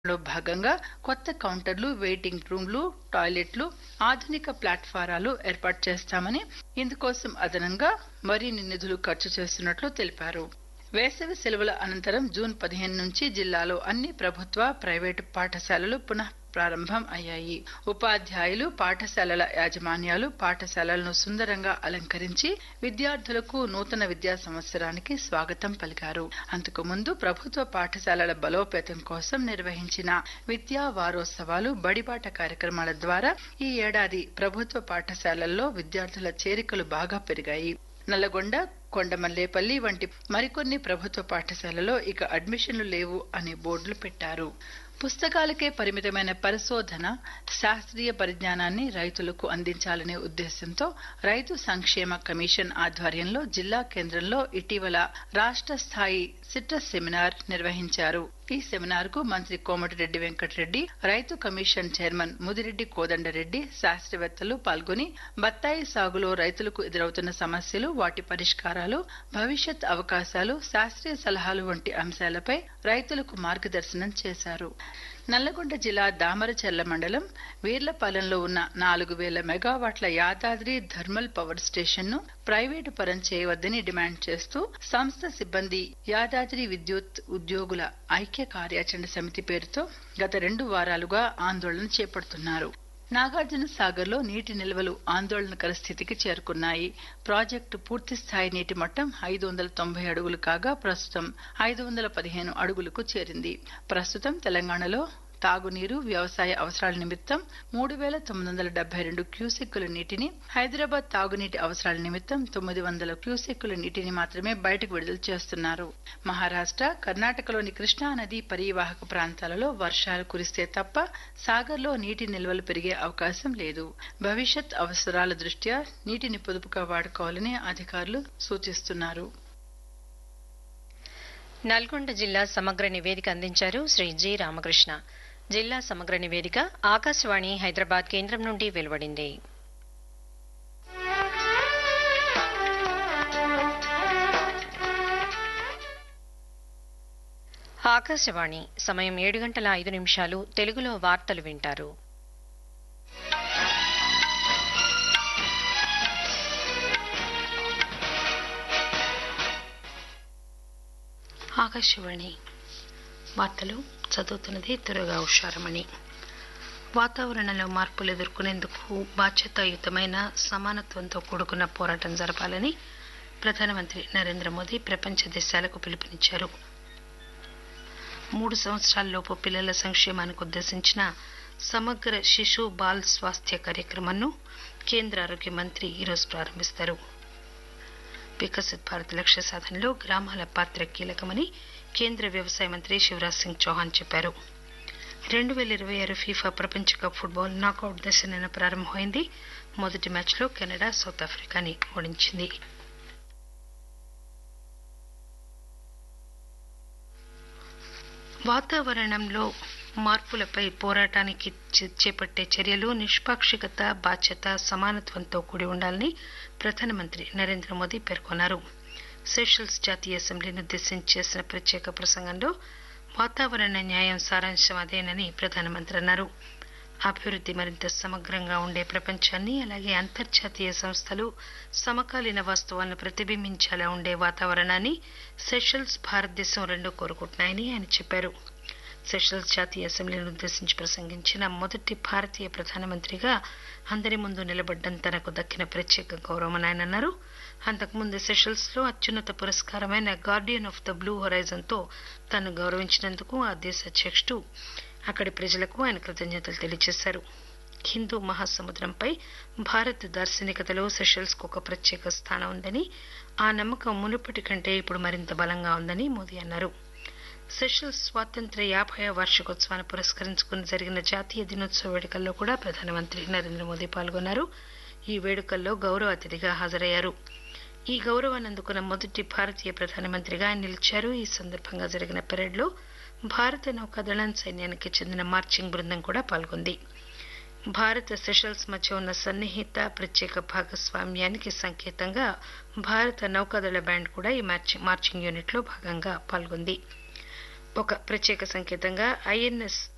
లో భాగంగా కొత్త కౌంటర్లు వెయిటింగ్ రూమ్లు టాయిలెట్లు ఆధునిక ప్లాట్ఫారాలు ఏర్పాటు చేస్తామని ఇందుకోసం అదనంగా మరిన్ని నిధులు ఖర్చు చేస్తున్నట్లు తెలిపారు వేసవి సెలవుల అనంతరం జూన్ పదిహేను నుంచి జిల్లాలో అన్ని ప్రభుత్వ ప్రైవేటు పాఠశాలలు పునః ప్రారంభం అయ్యాయి ఉపాధ్యాయులు పాఠశాలల యాజమాన్యాలు పాఠశాలలను సుందరంగా అలంకరించి విద్యార్థులకు నూతన విద్యా సంవత్సరానికి స్వాగతం పలికారు అంతకు ముందు ప్రభుత్వ పాఠశాలల బలోపేతం కోసం నిర్వహించిన విద్యా వారోత్సవాలు బడిబాట కార్యక్రమాల ద్వారా ఈ ఏడాది ప్రభుత్వ పాఠశాలల్లో విద్యార్థుల చేరికలు బాగా పెరిగాయి నల్లగొండ కొండమల్లేపల్లి వంటి మరికొన్ని ప్రభుత్వ పాఠశాలలో ఇక అడ్మిషన్లు లేవు అనే బోర్డులు పెట్టారు పుస్తకాలకే పరిమితమైన పరిశోధన శాస్త్రీయ పరిజ్ఞానాన్ని రైతులకు అందించాలనే ఉద్దేశంతో రైతు సంక్షేమ కమిషన్ ఆధ్వర్యంలో జిల్లా కేంద్రంలో ఇటీవల రాష్ట్ర స్థాయి సిట్రస్ సెమినార్ నిర్వహించారు ఈ సెమినార్ కు మంత్రి కోమటిరెడ్డి వెంకటరెడ్డి రైతు కమిషన్ చైర్మన్ ముదిరెడ్డి కోదండరెడ్డి శాస్త్రవేత్తలు పాల్గొని బత్తాయి సాగులో రైతులకు ఎదురవుతున్న సమస్యలు వాటి పరిష్కారాలు భవిష్యత్ అవకాశాలు శాస్త్రీయ సలహాలు వంటి అంశాలపై రైతులకు మార్గదర్శనం చేశారు నల్లగొండ జిల్లా దామరచెర్ల మండలం వీర్లపాలెంలో ఉన్న నాలుగు వేల మెగావాట్ల యాదాద్రి థర్మల్ పవర్ స్టేషన్ ను ప్రైవేటు పరం చేయవద్దని డిమాండ్ చేస్తూ సంస్థ సిబ్బంది యాదాద్రి విద్యుత్ ఉద్యోగుల ఐక్య కార్యాచరణ సమితి పేరుతో గత రెండు వారాలుగా ఆందోళన చేపడుతున్నారు నాగార్జున సాగర్ లో నీటి నిల్వలు ఆందోళనకర స్థితికి చేరుకున్నాయి ప్రాజెక్టు పూర్తి స్థాయి నీటి మట్టం ఐదు వందల తొంభై అడుగులు కాగా ప్రస్తుతం ఐదు వందల పదిహేను అడుగులకు చేరింది ప్రస్తుతం తెలంగాణలో తాగునీరు వ్యవసాయ అవసరాల నిమిత్తం మూడు వేల తొమ్మిది వందల డెబ్బై రెండు క్యూసెక్కుల నీటిని హైదరాబాద్ తాగునీటి అవసరాల నిమిత్తం తొమ్మిది వందల క్యూసెక్కుల నీటిని మాత్రమే బయటకు విడుదల చేస్తున్నారు మహారాష్ట్ర కర్ణాటకలోని కృష్ణా నది పరివాహక ప్రాంతాలలో వర్షాలు కురిస్తే తప్ప సాగర్లో నీటి నిల్వలు పెరిగే అవకాశం లేదు భవిష్యత్ అవసరాల దృష్ట్యా నీటిని పొదుపుగా వాడుకోవాలని అధికారులు సూచిస్తున్నారు నల్గొండ జిల్లా సమగ్ర నివేదిక అందించారు శ్రీ జి రామకృష్ణ జిల్లా సమగ్ర నివేదిక ఆకాశవాణి హైదరాబాద్ కేంద్రం నుండి వెలువడింది ఆకాశవాణి సమయం ఏడు గంటల ఐదు నిమిషాలు తెలుగులో వార్తలు వింటారు ఆకాశవాణి వార్తలు చదువుతున్నది త్వరగా హుషారమణి వాతావరణంలో మార్పులు ఎదుర్కొనేందుకు బాధ్యతాయుతమైన సమానత్వంతో కూడుకున్న పోరాటం జరపాలని ప్రధానమంత్రి నరేంద్ర మోదీ ప్రపంచ దేశాలకు పిలుపునిచ్చారు మూడు సంవత్సరాలలోపు పిల్లల సంక్షేమానికి ఉద్దేశించిన సమగ్ర శిశు బాల్ స్వాస్థ్య కార్యక్రమాన్ని కేంద్ర ఆరోగ్య మంత్రి ఈరోజు ప్రారంభిస్తారు వికసిత్ భారత్ లక్ష్య సాధనలో గ్రామాల పాత్ర కీలకమని కేంద్ర వ్యవసాయ మంత్రి శివరాజ్ సింగ్ చౌహాన్ చెప్పారు రెండు వేల ఇరవై ఆరు ఫీఫా ప్రపంచ కప్ ఫుట్బాల్ నాకౌట్ దశ నిన్న ప్రారంభమైంది మొదటి మ్యాచ్లో కెనడా సౌత్ ఆఫ్రికాని ఓడించింది వాతావరణంలో మార్పులపై పోరాటానికి చేపట్టే చర్యలు నిష్పాక్షికత బాధ్యత సమానత్వంతో కూడి ఉండాలని ప్రధానమంత్రి నరేంద్ర మోదీ పేర్కొన్నారు సెషల్స్ జాతీయ అసెంబ్లీని ఉద్దేశించి చేసిన ప్రత్యేక ప్రసంగంలో వాతావరణ న్యాయం సారాంశం అదేనని ప్రధానమంత్రి అన్నారు అభివృద్ధి మరింత సమగ్రంగా ఉండే ప్రపంచాన్ని అలాగే అంతర్జాతీయ సంస్థలు సమకాలీన వాస్తవాలను ప్రతిబింబించేలా ఉండే వాతావరణాన్ని సెషల్స్ భారతదేశం రెండూ కోరుకుంటున్నాయని ఆయన చెప్పారు సెషల్స్ జాతీయ అసెంబ్లీని ఉద్దేశించి ప్రసంగించిన మొదటి భారతీయ ప్రధానమంత్రిగా అందరి ముందు నిలబడ్డం తనకు దక్కిన ప్రత్యేక గౌరవమని ఆయన అన్నారు అంతకుముందు సెషల్స్ లో అత్యున్నత పురస్కారమైన guardian of the blue horizon తో తను గౌరవించినందుకు ఆ దేశ అధ్యక్షుడు అక్కడి ప్రజలకు ఆయన కృతజ్ఞతలు తెలియజేశారు హిందూ మహాసముద్రంపై భారత్ దార్శనికతలో సెషల్స్ కు ఒక ప్రత్యేక స్థానం ఉందని ఆ నమ్మకం మునుపటి కంటే ఇప్పుడు మరింత బలంగా ఉందని మోదీ అన్నారు సెషల్స్ స్వాతంత్ర్య యాభై వార్షికోత్సవాన్ని పురస్కరించుకుని జరిగిన జాతీయ దినోత్సవ వేడుకల్లో కూడా ప్రధానమంత్రి నరేంద్ర మోదీ పాల్గొన్నారు ఈ వేడుకల్లో గౌరవ అతిథిగా హాజరయ్యారు ఈ గౌరవాన్ని అందుకున్న మొదటి భారతీయ ప్రధానమంత్రిగా ఆయన నిలిచారు ఈ సందర్భంగా జరిగిన పెరేడ్లో భారత నౌకాదళం సైన్యానికి చెందిన మార్చింగ్ బృందం కూడా పాల్గొంది భారత సెషల్స్ మధ్య ఉన్న సన్నిహిత ప్రత్యేక భాగస్వామ్యానికి సంకేతంగా భారత నౌకాదళ బ్యాండ్ కూడా ఈ మార్చింగ్ యూనిట్ లో భాగంగా పాల్గొంది ఒక ప్రత్యేక సంకేతంగా ఐఎన్ఎస్